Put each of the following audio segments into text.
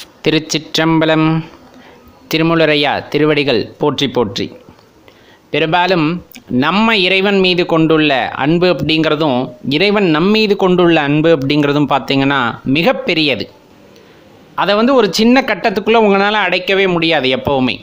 திருச்சிற்றம்பலம் திருமுலரையா திருவடிகள் போற்றி போற்றி பெரும்பாலும் நம்ம இறைவன் மீது கொண்டுள்ள அன்பு அப்படிங்கிறதும் இறைவன் நம் மீது கொண்டுள்ள அன்பு அப்படிங்கிறதும் பார்த்தீங்கன்னா மிகப்பெரியது அதை வந்து ஒரு சின்ன கட்டத்துக்குள்ளே உங்களால் அடைக்கவே முடியாது எப்போவுமே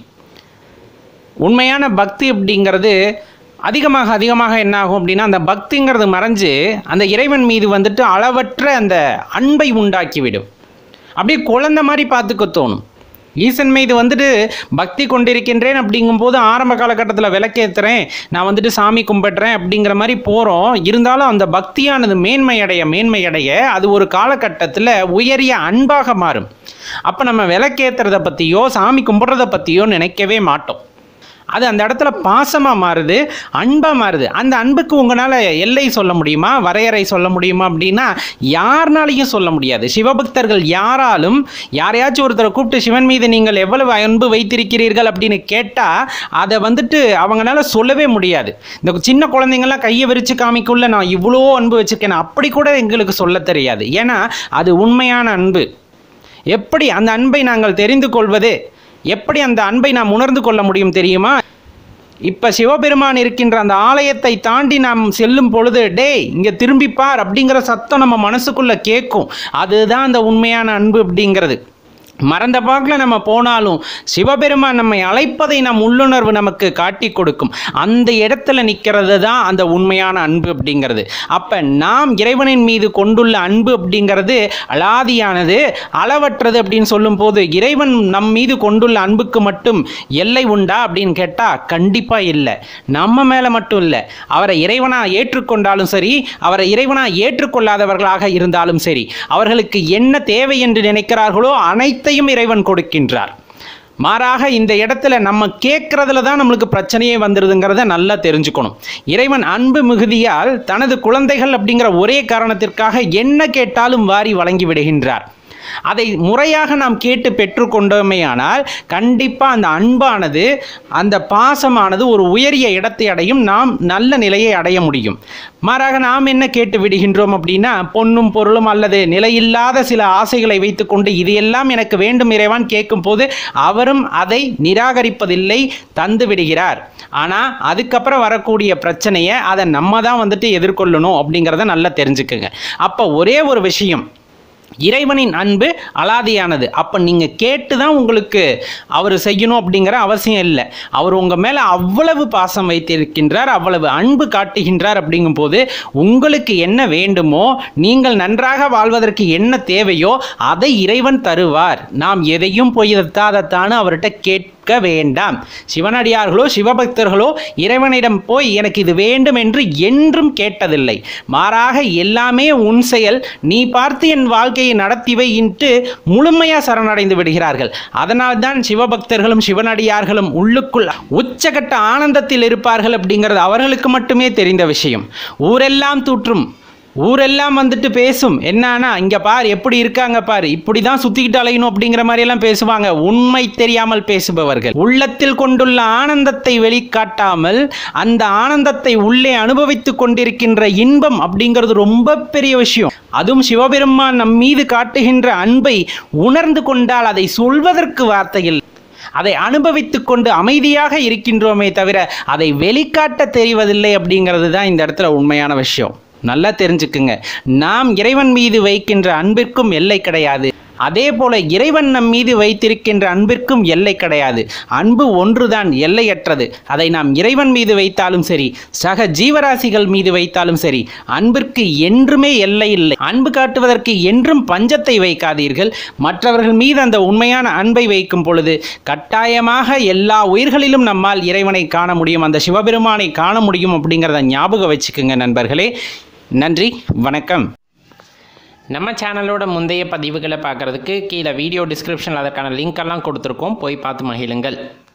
உண்மையான பக்தி அப்படிங்கிறது அதிகமாக அதிகமாக என்ன ஆகும் அப்படின்னா அந்த பக்திங்கிறது மறைஞ்சு அந்த இறைவன் மீது வந்துட்டு அளவற்ற அந்த அன்பை உண்டாக்கிவிடும் அப்படியே குழந்தை மாதிரி பார்த்துக்க தோணும் ஈசன் மீது வந்துட்டு பக்தி கொண்டிருக்கின்றேன் அப்படிங்கும்போது ஆரம்ப காலகட்டத்தில் விளக்கேற்றுறேன் நான் வந்துட்டு சாமி கும்பிட்றேன் அப்படிங்கிற மாதிரி போகிறோம் இருந்தாலும் அந்த பக்தியானது மேன்மையடைய மேன்மையடைய அது ஒரு காலகட்டத்தில் உயரிய அன்பாக மாறும் அப்போ நம்ம விளக்கேற்றுறதை பற்றியோ சாமி கும்பிட்றத பற்றியோ நினைக்கவே மாட்டோம் அது அந்த இடத்துல பாசமாக மாறுது அன்பாக மாறுது அந்த அன்புக்கு உங்களால் எல்லை சொல்ல முடியுமா வரையறை சொல்ல முடியுமா அப்படின்னா யாருனாலையும் சொல்ல முடியாது சிவபக்தர்கள் யாராலும் யாரையாச்சும் ஒருத்தரை கூப்பிட்டு சிவன் மீது நீங்கள் எவ்வளவு அன்பு வைத்திருக்கிறீர்கள் அப்படின்னு கேட்டால் அதை வந்துட்டு அவங்களால சொல்லவே முடியாது இந்த சின்ன குழந்தைங்கள்லாம் கையை விரித்து காமிக்குள்ள நான் இவ்வளோ அன்பு வச்சுருக்கேன் அப்படி கூட எங்களுக்கு சொல்ல தெரியாது ஏன்னா அது உண்மையான அன்பு எப்படி அந்த அன்பை நாங்கள் தெரிந்து கொள்வது எப்படி அந்த அன்பை நாம் உணர்ந்து கொள்ள முடியும் தெரியுமா இப்போ சிவபெருமான் இருக்கின்ற அந்த ஆலயத்தை தாண்டி நாம் செல்லும் பொழுது டேய் இங்கே திரும்பிப்பார் அப்படிங்கிற சத்தம் நம்ம மனசுக்குள்ளே கேட்கும் அதுதான் அந்த உண்மையான அன்பு அப்படிங்கிறது மறந்த பாக்கில் நம்ம போனாலும் சிவபெருமான் நம்மை அழைப்பதை நம் உள்ளுணர்வு நமக்கு காட்டி கொடுக்கும் அந்த இடத்துல நிற்கிறது தான் அந்த உண்மையான அன்பு அப்படிங்கிறது அப்போ நாம் இறைவனின் மீது கொண்டுள்ள அன்பு அப்படிங்கிறது அலாதியானது அளவற்றது அப்படின்னு சொல்லும்போது இறைவன் நம் மீது கொண்டுள்ள அன்புக்கு மட்டும் எல்லை உண்டா அப்படின்னு கேட்டால் கண்டிப்பாக இல்லை நம்ம மேலே மட்டும் இல்லை அவரை இறைவனாக ஏற்றுக்கொண்டாலும் சரி அவரை இறைவனாக ஏற்றுக்கொள்ளாதவர்களாக இருந்தாலும் சரி அவர்களுக்கு என்ன தேவை என்று நினைக்கிறார்களோ அனைத்தையும் இறைவன் கொடுக்கின்றார் மாறாக இந்த இடத்துல நம்ம கேட்கறதுல தான் நம்மளுக்கு பிரச்சனையே வந்துடுதுங்கிறத நல்லா தெரிஞ்சுக்கணும் இறைவன் அன்பு மிகுதியால் தனது குழந்தைகள் அப்படிங்கிற ஒரே காரணத்திற்காக என்ன கேட்டாலும் வாரி வழங்கி விடுகின்றார் அதை முறையாக நாம் கேட்டு பெற்றுக்கொண்டோமேயானால் கண்டிப்பாக அந்த அன்பானது அந்த பாசமானது ஒரு உயரிய இடத்தை அடையும் நாம் நல்ல நிலையை அடைய முடியும் மாறாக நாம் என்ன கேட்டு விடுகின்றோம் அப்படின்னா பொன்னும் பொருளும் அல்லது நிலையில்லாத சில ஆசைகளை வைத்துக்கொண்டு இது எல்லாம் எனக்கு வேண்டும் இறைவான் கேட்கும் போது அவரும் அதை நிராகரிப்பதில்லை தந்து விடுகிறார் ஆனால் அதுக்கப்புறம் வரக்கூடிய பிரச்சனையை அதை நம்ம தான் வந்துட்டு எதிர்கொள்ளணும் அப்படிங்கிறத நல்லா தெரிஞ்சுக்குங்க அப்போ ஒரே ஒரு விஷயம் இறைவனின் அன்பு அலாதியானது அப்போ நீங்கள் கேட்டு தான் உங்களுக்கு அவர் செய்யணும் அப்படிங்கிற அவசியம் இல்லை அவர் உங்கள் மேலே அவ்வளவு பாசம் வைத்திருக்கின்றார் அவ்வளவு அன்பு காட்டுகின்றார் அப்படிங்கும்போது உங்களுக்கு என்ன வேண்டுமோ நீங்கள் நன்றாக வாழ்வதற்கு என்ன தேவையோ அதை இறைவன் தருவார் நாம் எதையும் போய் தாதத்தானு அவர்கிட்ட கேட்க வேண்டாம் சிவனடியார்களோ சிவபக்தர்களோ இறைவனிடம் போய் எனக்கு இது வேண்டும் என்று என்றும் கேட்டதில்லை மாறாக எல்லாமே உன் செயல் நீ பார்த்து என் வாழ்க்கையை நடத்திவை இன்ட்டு முழுமையாக சரணடைந்து விடுகிறார்கள் அதனால்தான் சிவபக்தர்களும் சிவனடியார்களும் உள்ளுக்குள் உச்சகட்ட ஆனந்தத்தில் இருப்பார்கள் அப்படிங்கிறது அவர்களுக்கு மட்டுமே தெரிந்த விஷயம் ஊரெல்லாம் தூற்றும் ஊரெல்லாம் வந்துட்டு பேசும் என்னன்னா இங்க பார் எப்படி இருக்காங்க பாரு இப்படி தான் சுத்திக்கிட்டு அலையணும் அப்படிங்கிற மாதிரி எல்லாம் பேசுவாங்க உண்மை தெரியாமல் பேசுபவர்கள் உள்ளத்தில் கொண்டுள்ள ஆனந்தத்தை வெளிக்காட்டாமல் அந்த ஆனந்தத்தை உள்ளே அனுபவித்துக் கொண்டிருக்கின்ற இன்பம் அப்படிங்கிறது ரொம்ப பெரிய விஷயம் அதுவும் சிவபெருமான் நம் மீது காட்டுகின்ற அன்பை உணர்ந்து கொண்டால் அதை சொல்வதற்கு வார்த்தையில் அதை அனுபவித்து கொண்டு அமைதியாக இருக்கின்றோமே தவிர அதை வெளிக்காட்ட தெரிவதில்லை அப்படிங்கிறது தான் இந்த இடத்துல உண்மையான விஷயம் நல்லா தெரிஞ்சுக்குங்க நாம் இறைவன் மீது வைக்கின்ற அன்பிற்கும் எல்லை கிடையாது அதே போல இறைவன் நம் மீது வைத்திருக்கின்ற அன்பிற்கும் எல்லை கிடையாது அன்பு ஒன்றுதான் எல்லையற்றது அதை நாம் இறைவன் மீது வைத்தாலும் சரி சக ஜீவராசிகள் மீது வைத்தாலும் சரி அன்பிற்கு என்றுமே எல்லை இல்லை அன்பு காட்டுவதற்கு என்றும் பஞ்சத்தை வைக்காதீர்கள் மற்றவர்கள் மீது அந்த உண்மையான அன்பை வைக்கும் பொழுது கட்டாயமாக எல்லா உயிர்களிலும் நம்மால் இறைவனை காண முடியும் அந்த சிவபெருமானை காண முடியும் அப்படிங்கிறத ஞாபகம் வச்சுக்கோங்க நண்பர்களே நன்றி வணக்கம் நம்ம சேனலோட முந்தைய பதிவுகளை பார்க்குறதுக்கு கீழே வீடியோ டிஸ்கிரிப்ஷனில் அதற்கான லிங்க் எல்லாம் கொடுத்துருக்கோம் போய் பார்த்து மகிழுங்கள்